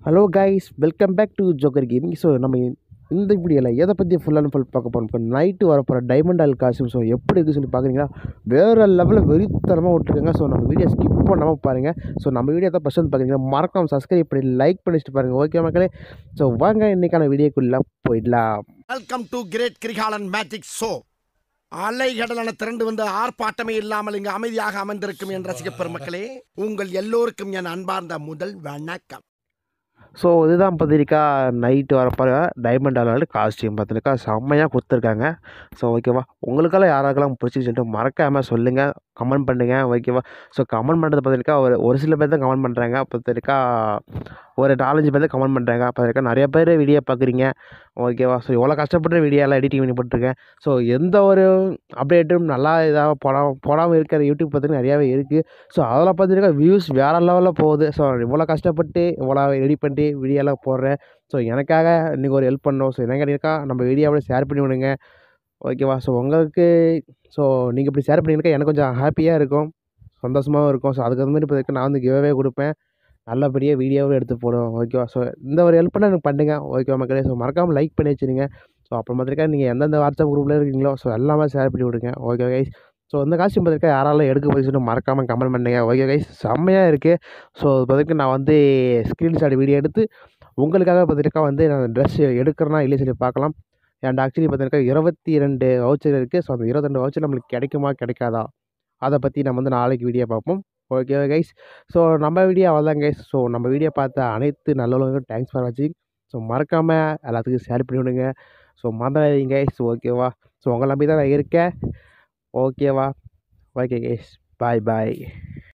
hello guys welcome back to joker gaming so நம்ம இந்த வீடியோவில் எதை பற்றி ஃபுல் அண்ட் ஃபுல் பார்க்க போகிறோம் இப்போ நைட்டு வரப்போகிற டைமண்ட் ஆல் காஸ்டியூம் ஸோ எப்படி இருக்குது சொல்லி பார்க்குறீங்களா வேறு லெவலில் வெறித்தனமாக விட்டுருக்காங்க ஸோ நம்ம வீடியோ ஸ்கிப் பண்ணாமல் பாருங்கள் ஸோ நம்ம வீடியோ தான் ஃபஸ்ட் வந்து பார்க்குறீங்கன்னா மறக்காம சப்ஸ்கிரைப் பண்ணி லைக் பண்ணிட்டு பாருங்கள் ஓகே மக்களே ஸோ வாங்க இன்றைக்கான வீடியோக்குள்ளே போயிடலாம் welcome to great Kirikalan magic show அலைகடலான திரண்டு வந்து ஆர்ப்பாட்டமே இல்லாமல் இங்கு அமைதியாக அமர்ந்திருக்கும் என் ரசிக பெருமக்களே உங்கள் எல்லோருக்கும் என் அன்பார்ந்த முதல் வணக்கம் ஸோ இதுதான் பார்த்திருக்கா நைட்டு வரப்போகிற டைமண்ட் ஆலால் காஸ்டியூம் பார்த்திருக்கா செம்மையாக கொடுத்துருக்காங்க ஸோ ஓகேவா உங்களுக்கெல்லாம் யாராக்கெல்லாம் பிடிச்சி சொல்லிட்டு மறக்காமல் சொல்லுங்கள் கமெண்ட் பண்ணுங்கள் ஓகேவா ஸோ கமெண்ட் பண்ணுறது பார்த்திருக்கா ஒரு ஒரு சில பேர் தான் கமெண்ட் பண்ணுறாங்க பார்த்திருக்கா ஒரு நாலஞ்சு பேர் தான் கமெண்ட் பண்ணுறாங்க பார்த்திருக்கா நிறைய பேர் வீடியோ பார்க்குறீங்க ஓகேவா ஸோ இவ்வளோ கஷ்டப்பட்டு வீடியோலாம் எடிட்டிங் பண்ணி போட்டிருக்கேன் ஸோ எந்த ஒரு அப்டேட்டும் நல்லா இதாக போடாமல் போடாமல் இருக்கிற யூடியூப் பார்த்திங்கன்னா நிறையாவே இருக்குது ஸோ அதில் பார்த்திருக்கா வியூஸ் வேறு லெவலில் போகுது ஸோ இவ்வளோ கஷ்டப்பட்டு இவ்வளோ எடிட் பண்ணி வீடியோலாம் போடுறேன் ஸோ எனக்காக இன்றைக்கி ஒரு ஹெல்ப் பண்ணோம் ஸோ என்ன கேட்டீங்கக்கா நம்ம வீடியோவில் ஷேர் பண்ணி விடுங்க ஓகேவா ஸோ உங்களுக்கு ஸோ நீங்கள் இப்படி ஷேர் பண்ணியிருக்கா எனக்கு கொஞ்சம் ஹாப்பியாக இருக்கும் சந்தோஷமாகவும் இருக்கும் ஸோ அதுக்கு மாதிரி இப்போ நான் வந்து கிவ்வே கொடுப்பேன் நல்லபடியாக வீடியோவும் எடுத்து போடுவோம் ஓகேவா ஸோ இந்த ஒரு ஹெல்ப் பண்ண எனக்கு பண்ணுங்க ஓகேவா மக்களே ஸோ மறக்காமல் லைக் பண்ணி வச்சுருங்க ஸோ அப்புறம் பார்த்துருக்கா நீங்கள் எந்தெந்த வாட்ஸ்அப் குரூப்பில் இருக்கீங்களோ ஸோ எல்லாமே ஷேர் பண்ணி விடுங்க ஓகே கைஸ் ஸோ இந்த காஸ்டியூம் பார்த்துருக்கா யாராலும் எடுக்க போய் சொல்லி மறக்காமல் கமெண்ட் பண்ணுங்க ஓகே கைஸ் செம்மையாக இருக்குது ஸோ பார்த்துருக்கு நான் வந்து ஸ்க்ரீன்ஷாட் வீடியோ எடுத்து உங்களுக்காக பார்த்துருக்கா வந்து நான் ட்ரெஸ் எடுக்கிறேன்னா இல்லையே சொல்லி பார்க்கலாம் அண்ட் ஆக்சுவலி பார்த்திருக்கா இருபத்தி ரெண்டு வவுச்சர் இருக்குது ஸோ அந்த இருபத்தி ரெண்டு வவுச்சர் நம்மளுக்கு கிடைக்குமா கிடைக்காதா அதை பற்றி நம்ம வந்து நாளைக்கு வீடியோ பார்ப்போம் ஓகே கைஸ் ஸோ நம்ம வீடியோ அவ்வளோதான் கைஸ் ஸோ நம்ம வீடியோ பார்த்த அனைத்து நல்லவங்களுக்கும் தேங்க்ஸ் ஃபார் வாட்சிங் ஸோ மறக்காமல் எல்லாத்துக்கும் ஷேர் பண்ணி விடுங்க ஸோ மறந்துடாதீங்க கைஸ் ஓகேவா ஸோ உங்களை நம்பி தான் நான் இருக்கேன் ஓகேவா ஓகே கைஸ் பாய் பாய்